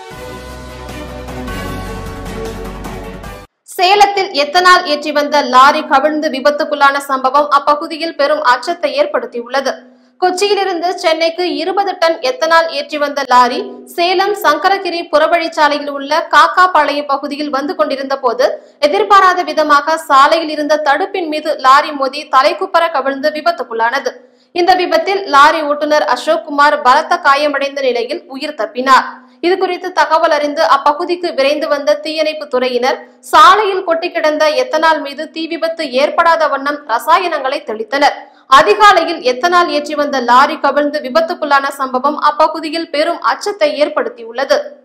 சேலத்தில் எத்தனால் ஏற்றி வந்த லாரி கவிழ்ந்து விபத்துக்குள்ளான சம்பவம் அப்பகுதியில் பெரும் அச்சத்தை ஏற்படுத்தியுள்ளது கொச்சியிலிருந்து சென்னைக்கு இருபது டன் எத்தனால் ஏற்றி வந்த லாரி சேலம் சங்கரகிரி புறவழிச்சாலையில் உள்ள காக்காபாளையம் பகுதியில் வந்து கொண்டிருந்த போது எதிர்பாராத விதமாக சாலையில் இருந்த தடுப்பின் மீது லாரி மோதி தலைக்குப்பர கவிழ்ந்து விபத்துக்குள்ளானது இந்த விபத்தில் லாரி ஓட்டுநர் அசோக் குமார் பலத்த காயமடைந்த நிலையில் உயிர் தப்பினார் இது குறித்து தகவல் அறிந்து அப்பகுதிக்கு விரைந்து வந்த தீயணைப்பு துறையினர் சாலையில் கொட்டி கிடந்த எத்தனால் மீது தீ விபத்து ஏற்படாத வண்ணம் ரசாயனங்களை தெளித்தனர் அதிகாலையில் எத்தனால் ஏற்றி வந்த லாரி கவிழ்ந்து விபத்துக்குள்ளான சம்பவம் அப்பகுதியில் பெரும் அச்சத்தை ஏற்படுத்தியுள்ளது